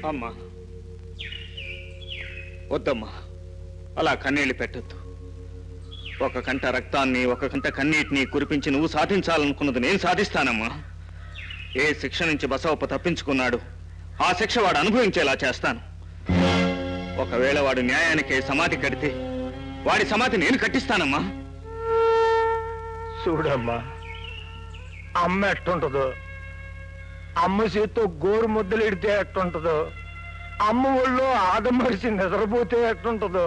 అమ్మా వద్దమ్మా అలా కన్నీళ్లు పెట్టొద్దు ఒక కంట రక్తాన్ని ఒక కంట కన్నీటిని కురిపించి నువ్వు సాధించాలనుకున్నది నేను సాధిస్తానమ్మా ఏ శిక్ష నుంచి బసవప్ప తప్పించుకున్నాడు ఆ శిక్ష వాడు అనుభవించేలా చేస్తాను ఒకవేళ వాడు న్యాయానికి సమాధి కడితే వాడి సమాధి నేను కట్టిస్తానమ్మా చూడమ్మా అమ్మ ఎట్టుంటుందో అమ్మ చేత్తో గోరు ముద్దలు ఇడితే ఎట్టుంటుందో అమ్మ ఒళ్ళో ఆదమరిసి నిద్రపోతే ఎట్టుంటుందో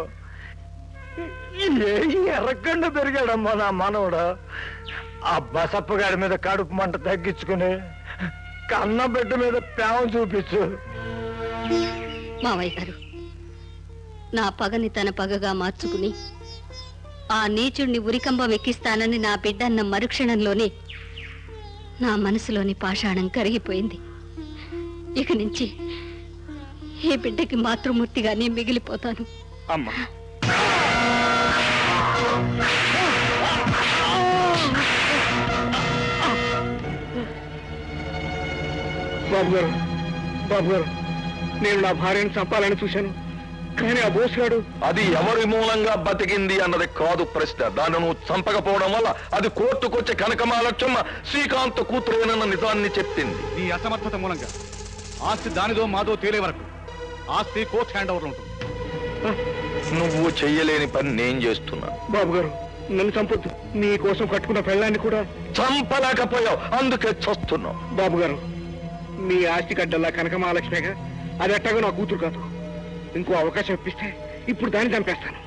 ఏ ఎర్రకండ పెరిగాడమ్మా నా మనవడు ఆ బసప్పగాడి మీద కడుపు మంట తగ్గించుకుని కన్న బిడ్డ మీద ప్రేమ చూపించు మావయ్య గారు నా పగని తన పగగా మార్చుకుని ఆ నీచుణ్ణి ఉరికంబం ఎక్కిస్తానని నా బిడ్డ అన్న మరుక్షణంలోనే నా మనసులోని పాషాణం కరిగిపోయింది ఇక నుంచి ఈ బిడ్డకి మాతృమూర్తిగానే మిగిలిపోతాను అమ్మా బాబు గారు బాబు గారు నేను నా భార్యను చంపాలని చూశాను కానీ ఆ బోసుగాడు అది ఎవరి మూలంగా బతికింది అన్నది కాదు ప్రశ్న దాన్ని నువ్వు చంపకపోవడం వల్ల అది కోర్టుకొచ్చి కనకమాలక్ష్మ శ్రీకాంత్ కూతురేనన్న నిజాన్ని చెప్పింది నీ అసమర్థత మూలంగా ఆస్తి దానిదో మాదో తేలే వరకు ఆస్తి కోర్ట్ హ్యాండ్ ఓవర్ ఉంటుంది నువ్వు చెయ్యలేని పని నేను చేస్తున్నా బాబు గారు నన్ను చంపొద్దు నీ కోసం కట్టుకున్న పెళ్ళాన్ని కూడా చంపలేకపోయావు అందుకే చస్తున్నావు బాబు గారు మీ ఆస్తి గడ్డల్లా కనక మహాలక్ష్మిగా అది ఎట్టాగో నా కూతురు కాదు ఇంకో అవకాశం ఇప్పిస్తే ఇప్పుడు దాన్ని చంపేస్తాను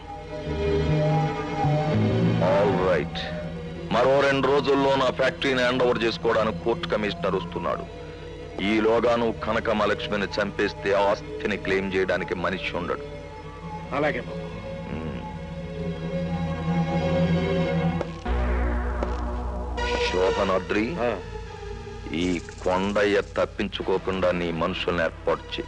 ఆల్ రైట్ మరో రెండు రోజుల్లో నా ఫ్యాక్టరీని హ్యాండ్ ఓవర్ చేసుకోవడానికి కోర్టు కమిషనర్ వస్తున్నాడు ఈలోగా నువ్వు కనకమలక్ష్మిని చంపేస్తే ఆ ఆస్తిని క్లెయిమ్ చేయడానికి మనిషి ఉండడు అలాగే బాబు మ్మ్. శోభనాద్రి ఈ కొండయ్య తప్పించుకోకుండా నీ మనుషుల్ని ఏర్పాటు చేయి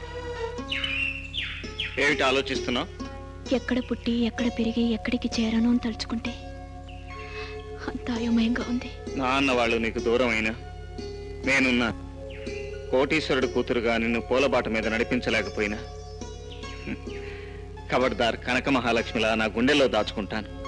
ఏమిటి ఆలోచిస్తున్నావు ఎక్కడ పుట్టి ఎక్కడ పెరిగి ఎక్కడికి చేరాను అని తలుచుకుంటే అంత అయోమయంగా ఉంది నాన్న వాళ్ళు నీకు దూరం అయినా నేనున్నా కోటీశ్వరుడు కూతురుగా నిన్ను పూలబాట మీద నడిపించలేకపోయినా కబడ్దార్ కనక మహాలక్ష్మిలా నా గుండెల్లో దాచుకుంటాను